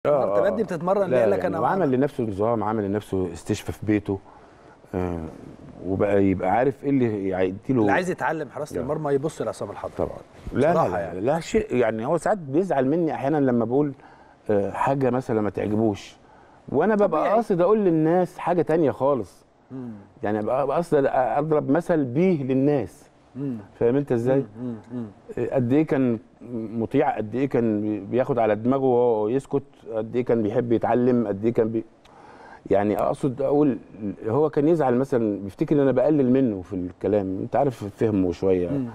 اتمرن تبدي بتتمرن اللي لا قال لك يعني انا وعمل لنفسه نظام عمل لنفسه استشفاء في بيته آه وبقى يبقى عارف ايه اللي يديله اللي عايز يتعلم حراسه لا. المرمى يبص لعصام الحضري طبعا لا لا, بصراحة لا, يعني. لا شيء يعني هو ساعات بيزعل مني احيانا لما بقول آه، حاجه مثلا ما تعجبوش وانا ببقى طبيعي. قاصد اقول للناس حاجه تانية خالص مم. يعني ببقى قاصد اضرب مثل بيه للناس مم. فاهم انت ازاي مم. مم. آه، قد ايه كان مطيع قد ايه كان بي- بياخد على دماغه وهو يسكت قد ايه كان بيحب يتعلم قد ايه كان بي يعني اقصد اقول هو كان يزعل مثلا بيفتكر ان انا بقلل منه في الكلام انت عارف فهمه شويه مم.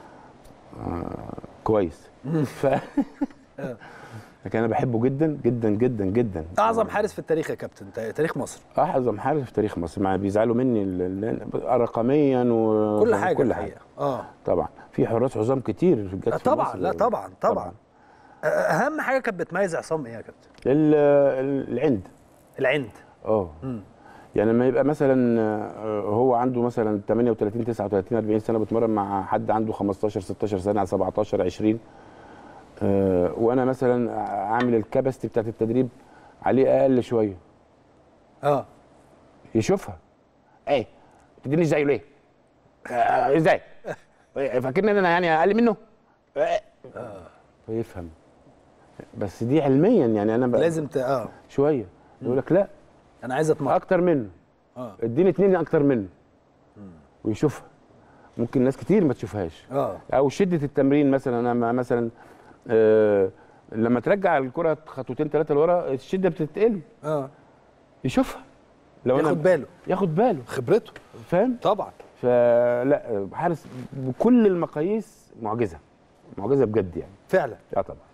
كويس ف لكن انا بحبه جدا جدا جدا جدا اعظم حارس في التاريخ يا كابتن تا- تاريخ مصر اعظم حارس في تاريخ مصر ما بيزعلوا مني ال- ال- رقميا و كل حاجه كل الحقيقه اه طبعا في حراس عظام كتير جت في طبعا مصر. لا طبعا طبعا اهم حاجه كانت بتميز عصام ايه يا كابتن ال- ال- العند العند اه مم. يعني لما يبقى مثلا آه، هو عنده مثلا 38 39 40 سنه بتمرن مع حد عنده 15 16 سنه 17 20 آه، وانا مثلا عامل الكباستي بتاعت التدريب عليه اقل شويه اه يشوفها ايه تديني ازاي ليه آه، ازاي إيه، فاكرني ان انا يعني اقل منه آه. فيفهم بس دي علميا يعني انا بقى لازم ت... اه شويه يقول لك لا انا عايز اتمرن اكتر منه اه اديني اتنين اكتر منه ويشوفها ممكن ناس كتير ما تشوفهاش اه او شده التمرين مثلا انا ما- مثلا آه لما ترجع الكره خطوتين ثلاثه لورا الشده بتتقل اه يشوفها لو ياخد انا باله ياخد باله خبرته فاهم طبعا فلا حارس بكل المقاييس معجزه معجزه بجد يعني فعلا اه طبعا